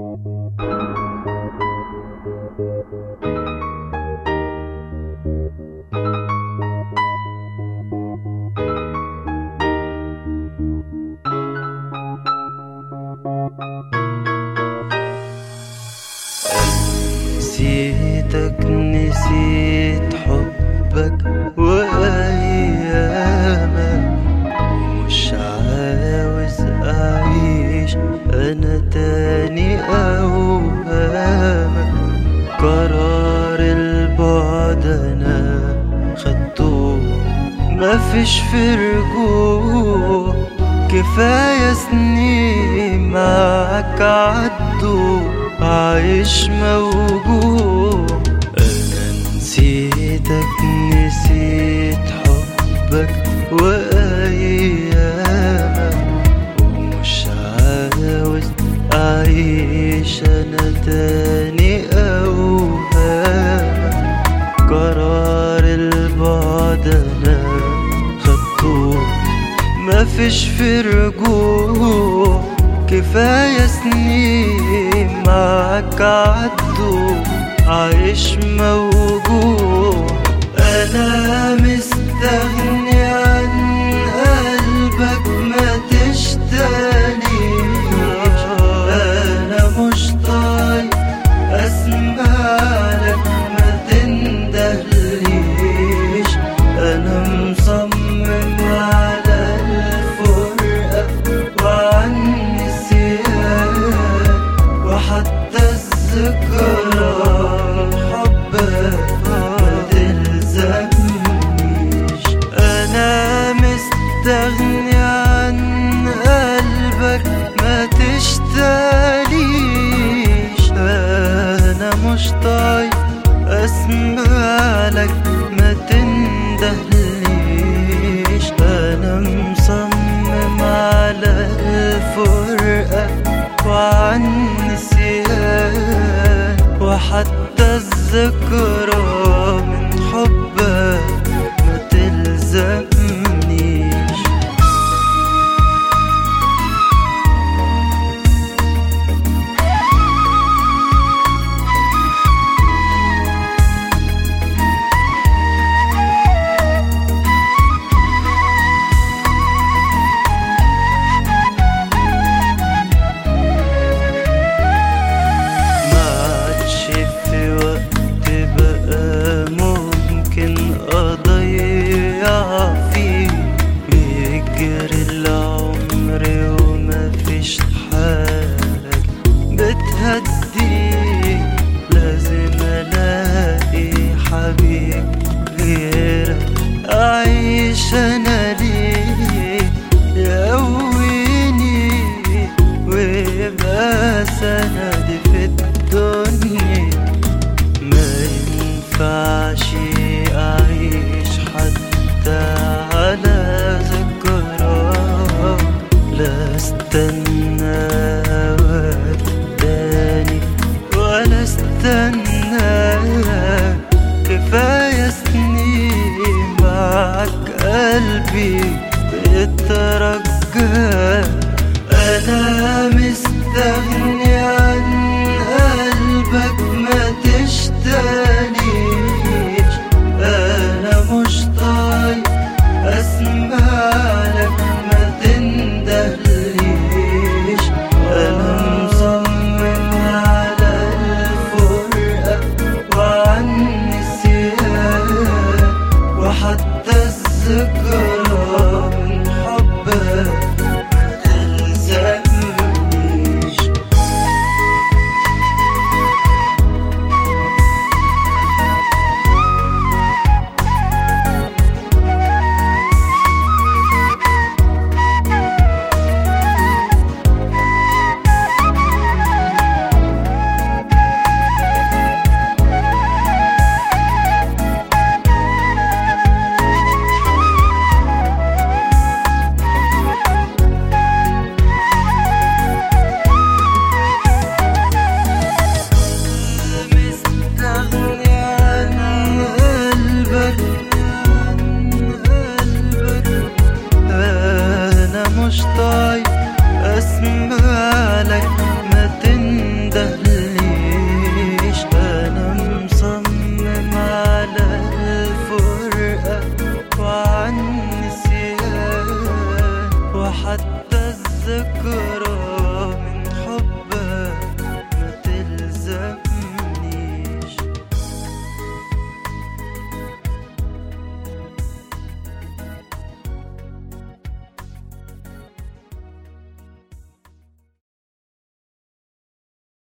نسيتك نسيت حبك وأيامك ومش عاوز أعيش أنا تاني أوهامك قرار البعد أنا خدته مفيش في رجوع كفاية سنين معاك عدوا عايش موجوع أنا نسيتك نسيت حبك وأيامك ومش عاوز أعيش أنا تاني أوهامك قرار البعد أنا خدته مفيش في رجوع كفاية سنين معاك عدوا عايش موجوع أنا مستغني عن قلبك ما تشتانيش أنا مش طايق أسمعلك ما تندهليش أنا مصمم على الفرقة وعن النسيان وحتى الذكرى حبك ما تلزمنيش أنا مستغني عن قلبك ما تشتريش أنا مش طايق أسمعلك ما تندهليش أنا مصمم على الفرقة وعن النسيان وحتى الذكرى من حبك ما تلزمنيش ما عادش في وقت بقى ممكن اضيع فيه بيجري العمر وما فيش حاجة بتهديه لازم الاقي حبيب غيرك اعيش انا ليه يقويني ويبقى سندي في الدنيا ما ينفعش أعيش حتى على ذكرى لا استنى وقت تاني ولا استنى كفاية سنين معك قلبي بيترجى أنا مستغني عن قلبك ما تشتانيش أنا مش طايق أسمعلك ما تندهليش أنا مصمم على الفرقة وعن النسيان وحتى الذكرى من حبك ما تلزمنيش مستغني عن قلبك عن قلبك أنا مش طايق أسمع